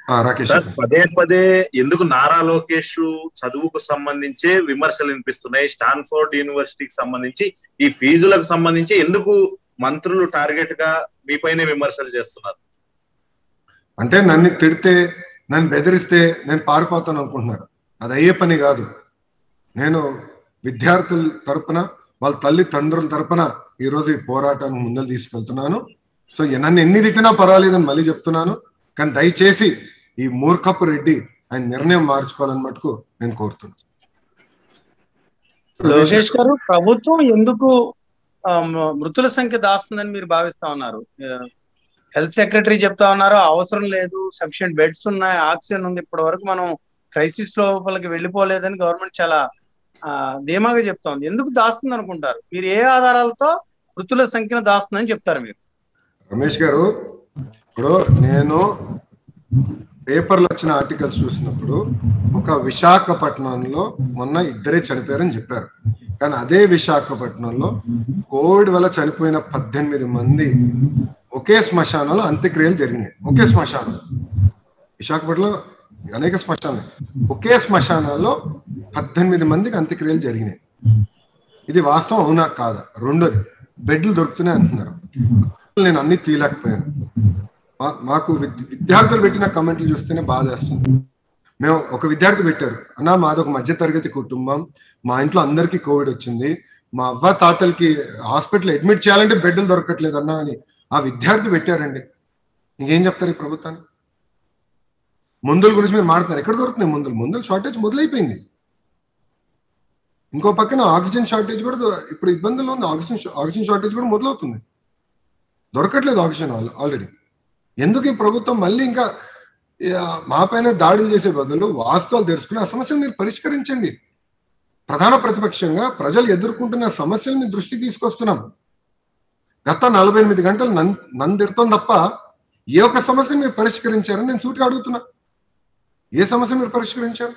ఆ, రాకేష్ సార్ చెప్పండి. పదే పదే ఎందుకు నారా లోకేష్ చదువుకు సంబంధించే విమర్శలు వినిపిస్తున్నాయి స్టాన్ఫోర్డ్ యూనివర్సిటీకి సంబంధించి ఈ ఫీజులకు సంబంధించి ఎందుకు మంత్రులు టార్గెట్ గా మీపైనే విమర్శలు చేస్తున్నారు అంటే నన్ను తిడితే నన్ను బెదిరిస్తే నేను పారిపోతాను అనుకుంటున్నారు అది అయ్యే పని కాదు నేను విద్యార్థుల తరపున వాళ్ళ తల్లి తండ్రుల తరపున ఈ రోజు ఈ పోరాటాన్ని ముందలు తీసుకెళ్తున్నాను సో నన్ను ఎన్ని తిట్టినా పర్వాలేదని మళ్ళీ చెప్తున్నాను కానీ దయచేసి ఈ మూర్ఖపు రెడ్డి ఆయన నిర్ణయం మార్చుకోవాలని మటుకు నేను కోరుతున్నాను లోకేష్ గారు ప్రభుత్వం ఎందుకు ఆ, మ- మృతుల సంఖ్య దాస్తుందని మీరు భావిస్తా ఉన్నారు హెల్త్ సెక్రటరీ చెప్తా ఉన్నారు అవసరం లేదు సఫిషియెంట్ బెడ్స్ ఉన్నాయి ఆక్సిజన్ ఉంది ఇప్పటి వరకు మనం క్రైసిస్ లోపలికి వెళ్ళిపోలేదని గవర్నమెంట్ చాలా ఆ, ధీమాగా చెప్తా ఉంది ఎందుకు దాస్తుంది అనుకుంటారు మీరు ఏ ఆధారాలతో మృతుల సంఖ్యను దాస్తుందని చెప్తారు మీరు రమేష్ గారు ఇప్పుడు నేను పేపర్లో వచ్చిన ఆర్టికల్స్ చూసినప్పుడు ఒక విశాఖపట్నంలో మొన్న ఇద్దరే చనిపోయారని చెప్పారు కానీ అదే విశాఖపట్నంలో కోవిడ్ వల్ల చనిపోయిన పద్దెనిమిది మంది ఒకే శ్మశానంలో అంత్యక్రియలు జరిగినాయి ఒకే శ్మశానం విశాఖపట్నంలో అనేక శ్మశానాలు ఒకే శ్మశానాల్లో పద్దెనిమిది మందికి అంత్యక్రియలు జరిగినాయి ఇది వాస్తవం అవునా కాదా రెండోది బెడ్లు దొరుకుతున్నాయి అంటున్నారు నేను అన్ని తీయలేకపోయాను మా- మాకు విద్- విద్యార్థులు పెట్టిన కమెంట్లు చూస్తేనే బాధ వేస్తుంది మేము ఒక విద్యార్థి పెట్టారు అన్నా మాది ఒక మధ్య తరగతి కుటుంబం మా ఇంట్లో అందరికీ కోవిడ్ వచ్చింది మా అవ్వ తాతలకి హాస్పిటల్ అడ్మిట్ చేయాలంటే బెడ్లు దొరకట్లేదు అన్నా అని ఆ విద్యార్థి పెట్టారండి ఇంకేం చెప్తారు ఈ ప్రభుత్వాన్ని మందుల గురించి మీరు మాట్లాడుతున్నారు ఎక్కడ దొరుకుతున్నాయి మందులు మందుల షార్టేజ్ మొదలైపోయింది ఇంకో పక్కన ఆక్సిజన్ షార్టేజ్ కూడా దొ- ఇప్పుడు ఇబ్బందులు ఉంది ఆక్సిజన్ షా- ఆక్సిజన్ షార్టేజ్ కూడా మొదలవుతుంది దొరకట్లేదు ఆక్సిజన్ ఆల్- ఆల్రెడీ ఎందుకు ఈ ప్రభుత్వం మళ్ళీ ఇంకా ఆ, మా పైన దాడులు చేసే బదులు వాస్తవాలు తెలుసుకుని ఆ సమస్యను మీరు పరిష్కరించండి ప్రధాన ప్రతిపక్షంగా ప్రజలు ఎదుర్కొంటున్న సమస్యలు మీ దృష్టికి తీసుకొస్తున్నాం గత నలభై ఎనిమిది గంటలు నన్ నన్ను తిడతాం తప్ప ఏ ఒక్క సమస్యను మీరు పరిష్కరించారని నేను సూటిగా అడుగుతున్నా ఏ సమస్య మీరు పరిష్కరించారు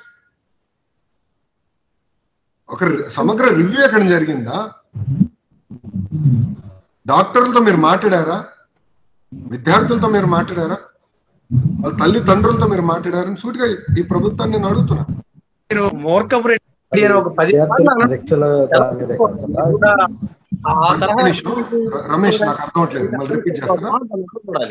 ఒక రి- సమగ్ర రివ్యూ ఎక్కడ జరిగిందా డాక్టర్లతో మీరు మాట్లాడారా విద్యార్థులతో మీరు మాట్లాడారా వాళ్ళ తల్లిదండ్రులతో మీరు మాట్లాడారని సూటిగా ఈ ప్రభుత్వాన్ని నేను అడుగుతున్నా మీరు మూర్ఖపు రెడ్డి అని ఒక పది సార్లు అన్నారు. కూడా ఆ ఒక్క తరహా నిమిషం. ర- రమేష్ నాకు అర్థం అవట్లేదు మళ్ళీ రిపీట్ చేస్తారా చూడాలి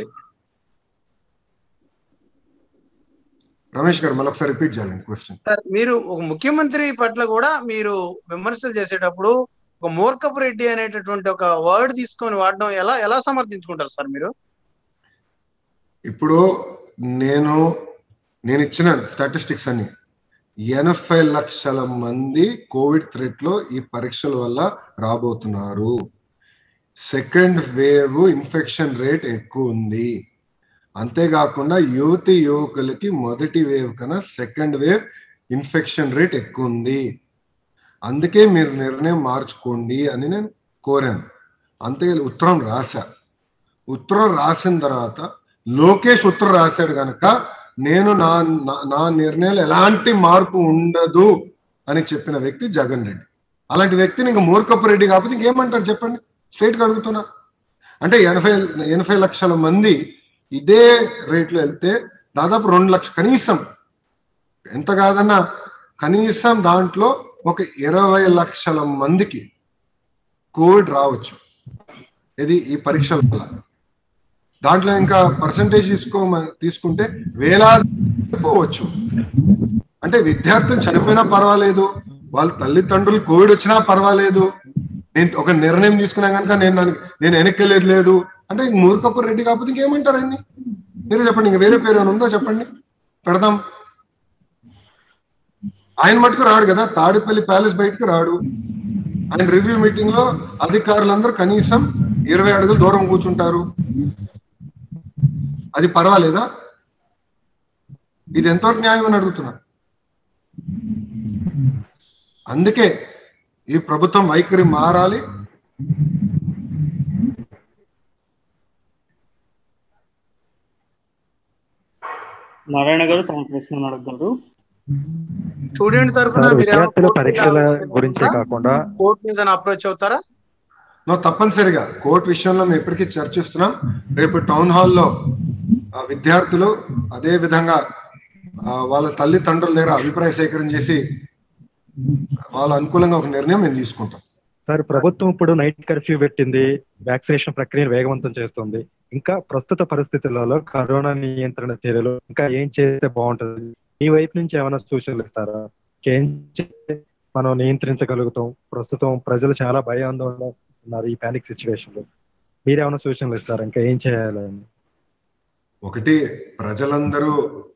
రమేష్ గారు మళ్ళీ ఒకసారి రిపీట్ చేయాలండి క్వశ్చన్ సార్ మీరు ఒక ముఖ్యమంత్రి పట్ల కూడా మీరు విమర్శలు చేసేటప్పుడు ఒక మూర్ఖపు రెడ్డి అనేటటువంటి ఒక వర్డ్ తీసుకొని వాడడం ఎలా ఎలా సమర్థించుకుంటారు సార్ మీరు ఇప్పుడు నేను నేను ఇచ్చిన స్టాటిస్టిక్స్ అన్ని ఎనభై లక్షల మంది కోవిడ్ థ్రెట్ లో ఈ పరీక్షల వల్ల రాబోతున్నారు సెకండ్ వేవ్ ఇన్ఫెక్షన్ రేట్ ఎక్కువ ఉంది అంతేకాకుండా యువతి యువకులకి మొదటి వేవ్ కన్నా సెకండ్ వేవ్ ఇన్ఫెక్షన్ రేట్ ఎక్కువ ఉంది అందుకే మీరు నిర్ణయం మార్చుకోండి అని నేను కోరాను అంతే ఉత్తరం రాశా ఉత్తరం రాసిన తర్వాత లోకేష్ ఉత్తరం రాశాడు కనుక నేను నా నా- నా నిర్ణయాలు ఎలాంటి మార్పు ఉండదు అని చెప్పిన వ్యక్తి జగన్ రెడ్డి అలాంటి వ్యక్తిని ఇంకా మూర్ఖపు రెడ్డి కాకపోతే ఇంకేమంటారు చెప్పండి స్ట్రైట్ గా అడుగుతున్నా అంటే ఎనభై ఎనభై లక్షల మంది ఇదే రేట్లో వెళ్తే దాదాపు రెండు లక్ష కనీసం ఎంత కాదన్నా కనీసం దాంట్లో ఒక ఇరవై లక్షల మందికి కోవిడ్ రావచ్చు ఇది ఈ పరీక్షల వల్ల దాంట్లో ఇంకా పర్సంటేజ్ తీసుకో తీసుకుంటే వేలాది పోవచ్చు అంటే విద్యార్థులు చనిపోయినా పర్వాలేదు వాళ్ళ తల్లిదండ్రులు కోవిడ్ వచ్చినా పర్వాలేదు నేను ఒక నిర్ణయం తీసుకున్నా కనుక నేను దానికి- నేను వెనక్కి లేదు అంటే ఇంక మూర్ఖపు రెడ్డి కాకపోతే ఇంకేమంటారు అన్ని మీరు చెప్పండి ఇంకా వేరే పేరు ఏమైనా ఉందో చెప్పండి పెడదాం ఆయన మటుకు రాడు కదా తాడేపల్లి ప్యాలెస్ బయటకు రాడు ఆయన రివ్యూ మీటింగ్ లో అధికారులందరూ కనీసం ఇరవై అడుగులు దూరం కూర్చుంటారు అది పర్వాలేదా ఇది ఎంతవరకు న్యాయం అని అడుగుతున్నా అందుకే ఈ ప్రభుత్వం వైఖరి మారాలి నారాయణ గారు తమ ప్రశ్న అడగలరు స్టూడెంట్ తరఫున సార్ మీరు ఏమైనా విద్యార్థుల కోర్టు పరీక్షల మీద గురించే కాకుండా కోర్టు మీద అప్రోచ్ అవుతారా నో తప్పనిసరిగా కోర్టు విషయంలో మేము ఇప్పటికీ చర్చిస్తున్నాం రేపు టౌన్ హాల్లో ఆ విద్యార్థులు అదే విధంగా ఆ, వాళ్ళ తల్లిదండ్రుల దగ్గర అభిప్రాయ సేకరణ చేసి వాళ్ళ అనుకూలంగా ఒక నిర్ణయం మేము తీసుకుంటాం సార్ ప్రభుత్వం ఇప్పుడు నైట్ కర్ఫ్యూ పెట్టింది వ్యాక్సినేషన్ ప్రక్రియను వేగవంతం చేస్తుంది ఇంకా ప్రస్తుత పరిస్థితులలో కరోనా నియంత్రణ చర్యలు ఇంకా ఏం చేస్తే బాగుంటుంది ఈ వైపు నుంచి ఏమైనా సూచనలు ఇస్తారా ఏం చేస్తే మనం నియంత్రించగలుగుతాం ప్రస్తుతం ప్రజలు చాలా భయాందోళన ఉన్నారు ఈ పానిక్ సిచ్యువేషన్ లో మీరేమైనా సూచనలు ఇస్తారా ఇంకా ఏం చేయాలని ఒకటి ప్రజలందరూ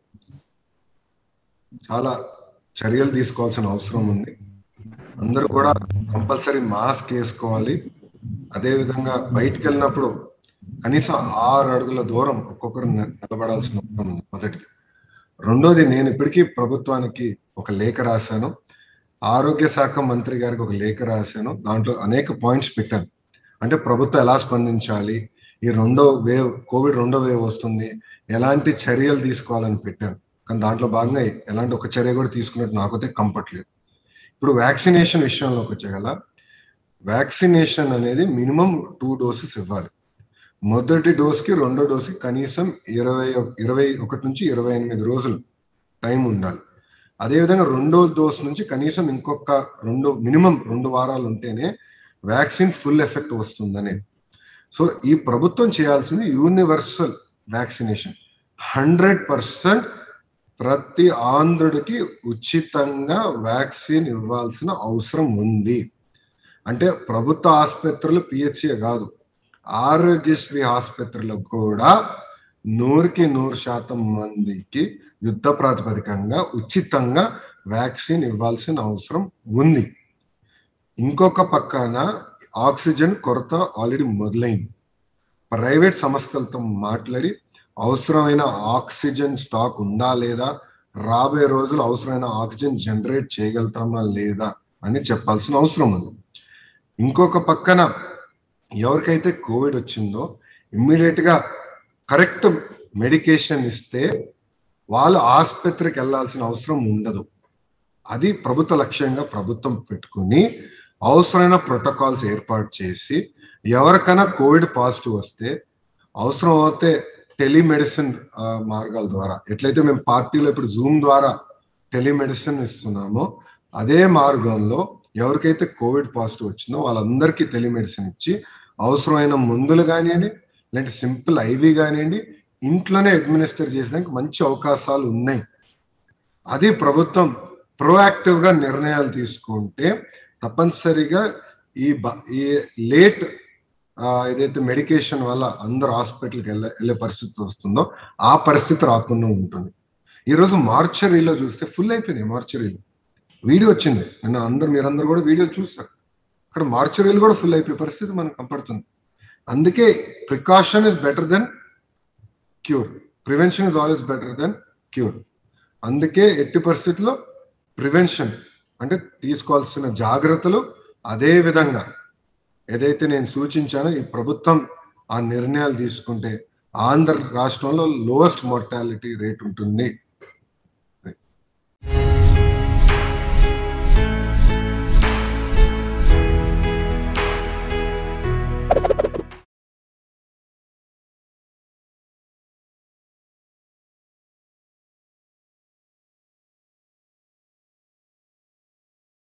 చాలా చర్యలు తీసుకోవాల్సిన అవసరం ఉంది అందరూ కూడా కంపల్సరీ మాస్క్ వేసుకోవాలి అదే విధంగా బయటికి వెళ్ళినప్పుడు కనీసం ఆరు అడుగుల దూరం ఒక్కొక్కరు ని- నిలబడాల్సిన అవసరం ఉంది మొదటిది రెండోది నేను ఇప్పటికీ ప్రభుత్వానికి ఒక లేఖ రాశాను ఆరోగ్య శాఖ మంత్రి గారికి ఒక లేఖ రాశాను దాంట్లో అనేక పాయింట్స్ పెట్టాను అంటే ప్రభుత్వం ఎలా స్పందించాలి ఈ రెండో వేవ్ కోవిడ్ రెండో వేవ్ వస్తుంది ఎలాంటి చర్యలు తీసుకోవాలని పెట్టాను కానీ దాంట్లో భాగంగా ఎలాంటి ఒక చర్య కూడా తీసుకున్నట్టు నాకైతే కంఫర్ట్ లేదు ఇప్పుడు వ్యాక్సినేషన్ విషయంలోకి వచ్చేగల వ్యాక్సినేషన్ అనేది మినిమం టూ డోసెస్ ఇవ్వాలి మొదటి డోస్కి రెండో డోస్కి కనీసం ఇరవై ఒక- ఇరవై ఒకటి నుంచి ఇరవై ఎనిమిది రోజులు టైం ఉండాలి అదేవిధంగా రెండో డోస్ నుంచి కనీసం ఇంకొక రెండు మినిమం రెండు వారాలు ఉంటేనే వ్యాక్సిన్ ఫుల్ ఎఫెక్ట్ వస్తుందనేది సో ఈ ప్రభుత్వం చేయాల్సింది యూనివర్సల్ వ్యాక్సినేషన్ హండ్రెడ్ పర్సెంట్ ప్రతి ఆంధ్రుడికి ఉచితంగా వ్యాక్సిన్ ఇవ్వాల్సిన అవసరం ఉంది అంటే ప్రభుత్వ ఆసుపత్రులు పిహెచ్సి కాదు ఆరోగ్యశ్రీ ఆసుపత్రులు కూడా నూరుకి నూరు శాతం మందికి యుద్ధ ప్రాతిపదికంగా ఉచితంగా వ్యాక్సిన్ ఇవ్వాల్సిన అవసరం ఉంది ఇంకొక పక్కన ఆక్సిజన్ కొరత ఆల్రెడీ మొదలైంది ప్రైవేట్ సంస్థలతో మాట్లాడి అవసరమైన ఆక్సిజన్ స్టాక్ ఉందా లేదా రాబోయే రోజులు అవసరమైన ఆక్సిజన్ జనరేట్ చేయగలుగుతామా లేదా అని చెప్పాల్సిన అవసరం ఉంది ఇంకొక పక్కన ఎవరికైతే కోవిడ్ వచ్చిందో ఇమ్మీడియట్ గా కరెక్ట్ మెడికేషన్ ఇస్తే వాళ్ళు ఆసుపత్రికి వెళ్ళాల్సిన అవసరం ఉండదు అది ప్రభుత్వ లక్ష్యంగా ప్రభుత్వం పెట్టుకుని అవసరమైన ప్రోటోకాల్స్ ఏర్పాటు చేసి ఎవరికైనా కోవిడ్ పాజిటివ్ వస్తే అవసరం అవుతే టెలిమెడిసిన్ ఆ, మార్గాల ద్వారా ఎట్లయితే మేము పార్టీలో ఇప్పుడు జూమ్ ద్వారా టెలిమెడిసిన్ ఇస్తున్నామో అదే మార్గంలో ఎవరికైతే కోవిడ్ పాజిటివ్ వచ్చిందో వాళ్ళందరికీ టెలిమెడిసిన్ ఇచ్చి అవసరమైన మందులు కానివ్వండి లేదంటే సింపుల్ ఐవి కానివ్వండి ఇంట్లోనే అడ్మినిస్టర్ చేసేదానికి మంచి అవకాశాలు ఉన్నాయి అది ప్రభుత్వం ప్రోయాక్టివ్ గా నిర్ణయాలు తీసుకుంటే తప్పనిసరిగా ఈ బ- ఈ లేట్ ఏదైతే మెడికేషన్ వల్ల అందరు హాస్పిటల్కి వెళ్ళే వెళ్ళే పరిస్థితి వస్తుందో ఆ పరిస్థితి రాకుండా ఉంటుంది ఈ రోజు మార్చరీలో చూస్తే ఫుల్ అయిపోయినాయి మార్చరీలు వీడియో వచ్చింది నిన్న అందరు మీరందరూ కూడా వీడియో చూస్తారు అక్కడ మార్చరీలు కూడా ఫుల్ అయిపోయే పరిస్థితి మనకు కనపడుతుంది అందుకే precaution is better than cure prevention is always better than cure అందుకే ఎట్టి పరిస్థితుల్లో ప్రివెన్షన్ అంటే తీసుకోవాల్సిన జాగ్రత్తలు అదే విధంగా ఏదైతే నేను సూచించానో ఈ ప్రభుత్వం ఆ నిర్ణయాలు తీసుకుంటే ఆంధ్ర రాష్ట్రంలో లోయెస్ట్ మోర్టాలిటీ రేట్ ఉంటుంది